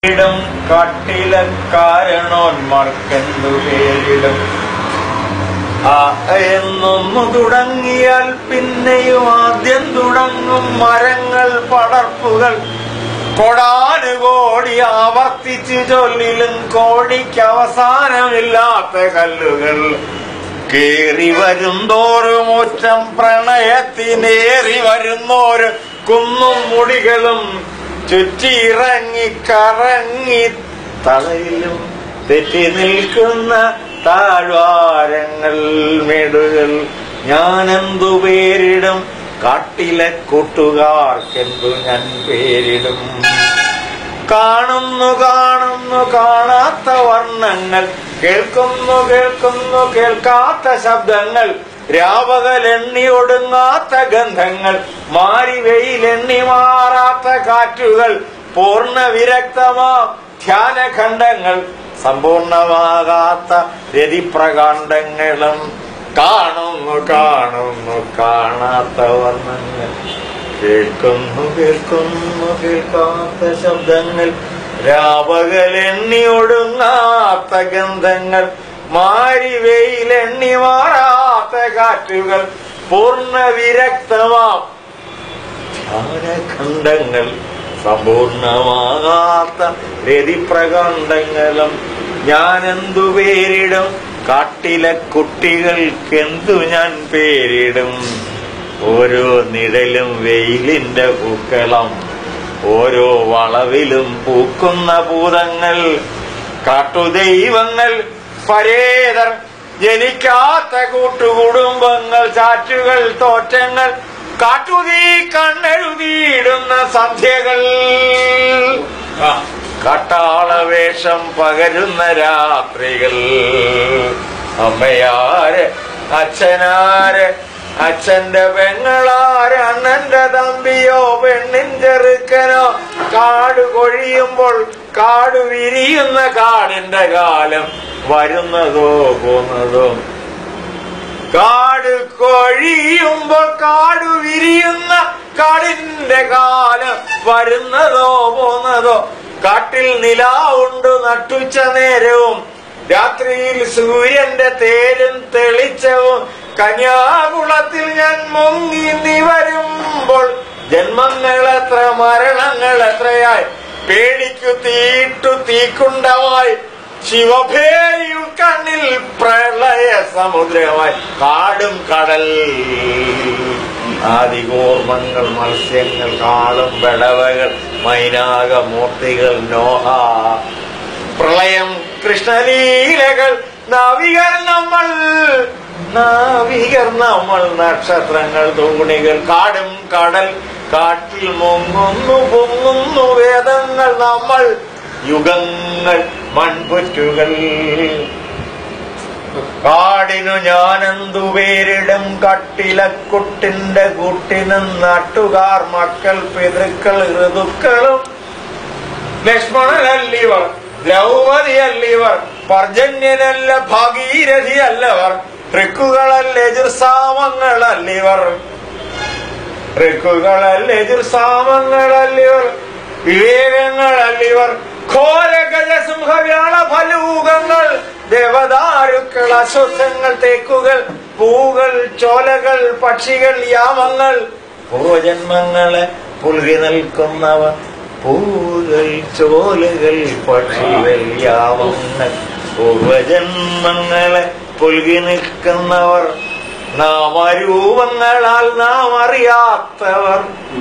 ഇടം കാട്ടിലക്കാരണോന്മാർക്കെന്തു പേരിടും ആ എന്നൊന്നു തുടങ്ങിയാൽ പിന്നെയും ആദ്യം തുടങ്ങും മരങ്ങൾ പടർപ്പുകൾ കൊടാനുകോടി ആവർത്തിച്ചു ചൊല്ലിലും കോടിക്ക് അവസാനമില്ലാത്ത കല്ലുകൾ കേറി വരുന്തോറും മുറ്റം പ്രണയത്തിനേറി വരുന്നോര് കുന്നും മുടികളും ചുറ്റിയിറങ്ങി കറങ്ങി തളയിലും തെറ്റി നിൽക്കുന്ന താഴ്വാരങ്ങൾ മേടുകൾ ഞാനെന്തു പേരിടും കാട്ടിലെ കൂട്ടുകാർക്കെന്തു ഞാൻ പേരിടും കാണുന്നു കാണുന്നു കാണാത്ത വർണ്ണങ്ങൾ കേൾക്കുന്നു കേൾക്കുന്നു കേൾക്കാത്ത ശബ്ദങ്ങൾ രാപകലെണ്ണി ഒടുങ്ങാത്ത ഗന്ധങ്ങൾ മാറി വെയിലെണ്ണി മാറാത്ത കാറ്റുകൾ പൂർണ്ണ വിരക്തമാം ധ്യാനഖണ്ഡങ്ങൾ സമ്പൂർണമാകാത്ത രതിപ്രകാണ്ഡങ്ങളും കാണുന്നു കാണുന്നു കാണാത്ത വർണ്ണങ്ങൾ കേൾക്കുന്നു കേൾക്കുന്നു കേൾക്കാത്ത ശബ്ദങ്ങൾ രാപകലെണ്ണി ഒടുങ്ങാത്ത ഗന്ധങ്ങൾ മാരി വെയിലെണ്ണി മാറാത്ത കാറ്റുകൾ പൂർണ്ണ വിരക്തമാം ധ്യാനഖണ്ഡങ്ങൾ സമ്പൂർണമാകാത്ത രതിപ്രകാണ്ഡങ്ങളും ഞാനെന്തു പേരിടും കാട്ടിലെ കുട്ടികൾക്കെന്തു ഞാൻ പേരിടും ഓരോ നിഴലും വെയിലിന്റെ പൂക്കളം ഓരോ വളവിലും പൂക്കുന്ന ഭൂതങ്ങൾ കാട്ടുദൈവങ്ങൾ പരേതർ ജനിക്കാത്ത കൂട്ടുകുടുംബങ്ങൾ ചാറ്റുകൾ തോറ്റങ്ങൾ കാട്ടുതീ കണ്ണെഴുതിയിടുന്ന സന്ധ്യകൾ കട്ടാളവേഷം പകരുന്ന രാത്രികൾ അമ്മയാര് അച്ഛനാര് അച്ഛന്റെ പെങ്ങളാര് അണ്ണന്റെ തമ്പിയോ പെണ്ണിൻ ചെറുക്കനോ കാട് കൊഴിയുമ്പോൾ കാട് വിരിയുന്ന കാടിന്റെ കാലം വരുന്നതോ പോന്നതോ കാട് കൊഴിയുമ്പോൾ കാട് വിരിയുന്ന കാടിന്റെ കാലം വരുന്നതോ പോന്നതോ കാട്ടിൽ നിലാവുണ്ട് നട്ടുച്ച നേരവും രാത്രിയിൽ സൂര്യന്റെ തേരും തെളിച്ചവും കന്യാകുളത്തിൽ ഞാൻ മുങ്ങി നീ വരുമ്പോൾ ജന്മങ്ങൾ എത്ര മരണങ്ങൾ എത്രയായി പേടിക്കു തീട്ടു തീക്കുണ്ടമായി ശിവഭേരിയും കണ്ണിൽ പ്രളയ സമുദ്രമായി കാടും കടൽ ആദികൂർമ്മങ്ങൾ മത്സ്യങ്ങൾ കാളും വെടവകൾ മൈനാക മൂർത്തികൾ നോഹ പ്രളയം കൃഷ്ണലീലകൾ നാവികർ നമ്മൾ നാവികർ നമ്മൾ നക്ഷത്രങ്ങൾ തൂണികൾ കാടും കടൽ കാട്ടിൽ മുങ്ങുന്നു പൊങ്ങുന്നു വേദങ്ങൾ നമ്മൾ യുഗങ്ങൾ മൺപുറ്റുകൾ കാടിനു ഞാനെന്തു പേരിടും കട്ടിലക്കുട്ടിന്റെ കൂട്ടിനും നാട്ടുകാർ മക്കൾ പിതൃക്കൾ ഋതുക്കളും ലക്ഷ്മണനല്ലിവർ ദ്രൗപതിയല്ലിവർ പർജന്യനല്ല ഭാഗീരഥി അല്ലവർ ഋക്കുകളല്ല എതിർസാമങ്ങളല്ലിവർ ഋക്കുകളല്ല എതിർസാമങ്ങളല്ലിവർ വിവേകങ്ങളല്ലിവർ ഘോരഗജസിംഹവ്യാള ഫലൂകങ്ങൾ ദേവദാരുക്കൾ അശ്വത്ഥങ്ങൾ തേക്കുകൾ പൂകൾ ചോലകൾ പക്ഷികൾ യാമങ്ങൾ പൂജന്മങ്ങളെ പുൽകി നിൽക്കുന്നവർ പൂകൾ ചോലകൾ പക്ഷികൾ യാമങ്ങൾ പൂർവജന്മങ്ങളെ പുൽകി നിൽക്കുന്നവർ നാമരൂപങ്ങളാൽ നാം അറിയാത്തവർ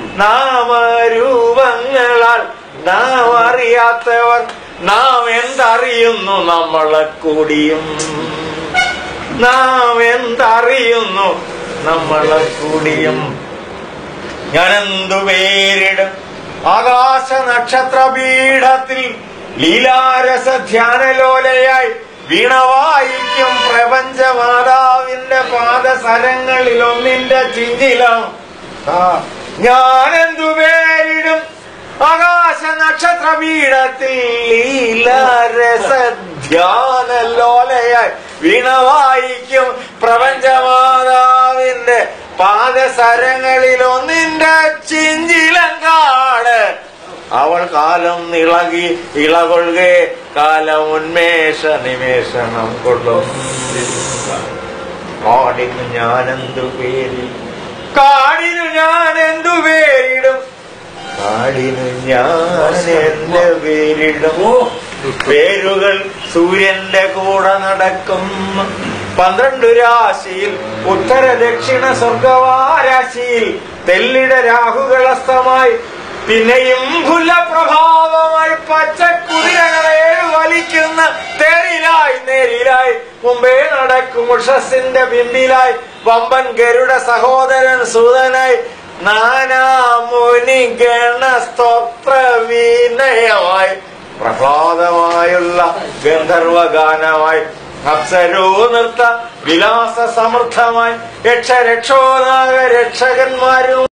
നാമരൂപങ്ങളാൽ നാം അറിയാത്തവർ നാം എന്തറിയുന്നു നമ്മളെ കൂടിയും നാം എന്തറിയുന്നു നമ്മളെ കൂടിയും ഞാനെന്തു പേരിടും ആകാശ നക്ഷത്ര പീഠത്തിൽ ലീലാരസ ധ്യാനലോലയായി വീണവായിക്കും പ്രപഞ്ചമാതാവിന്റെ പാദസരങ്ങളിൽ ഒന്നിന്റെ ചിഞ്ചിലം ഞാനെന്തു പേരിടും ആകാശ നക്ഷത്ര പീഠത്തിൽ ലീലാരസ ധ്യാനലോലയായി വീണവായിക്കും പ്രപഞ്ചമാതാവിന്റെ പാദസരങ്ങളിൽ ഒന്നിന്റെ ചിഞ്ചിലങ്കാട് അവൾ കാലം നിളകി ഇളകൊള്ളുകെ കാലം ഉന്മേഷ നിമേഷണം കൊള്ളും കാടിനു ഞാനെന്തു പേരി കാടിനു ഞാൻ എന്തു പേരിടും കാടിനു ഞാൻ എന്ത് പേരിടും പേരുകൾ സൂര്യന്റെ കൂടെ നടക്കും പന്ത്രണ്ട് രാശിയിൽ ഉത്തര ദക്ഷിണ സ്വർഗവാരാശിയിൽ തെല്ലിട രാഹുകളസ്തമായി പിന്നെയും ഫുല്ലപ്രഭാവമായി പച്ചക്കുതിരകളെ വലിക്കുന്ന തേരിലായി നേരിലായി മുമ്പേ നടക്കും ഉഷസിന്റെ ബിന്ദിലായി വമ്പൻ ഗരുഡ സഹോദരൻ സൂതനായി നാനാമുനി ഗണ സ്തോത്ര വിനയമായി പ്രഹ്ലാദമായുള്ള ഗന്ധർവഗാനമായി അപ്സരോ നൃത്ത വിലാസ സമൃദ്ധമായി യക്ഷ രക്ഷോനാഗ രക്ഷകന്മാരും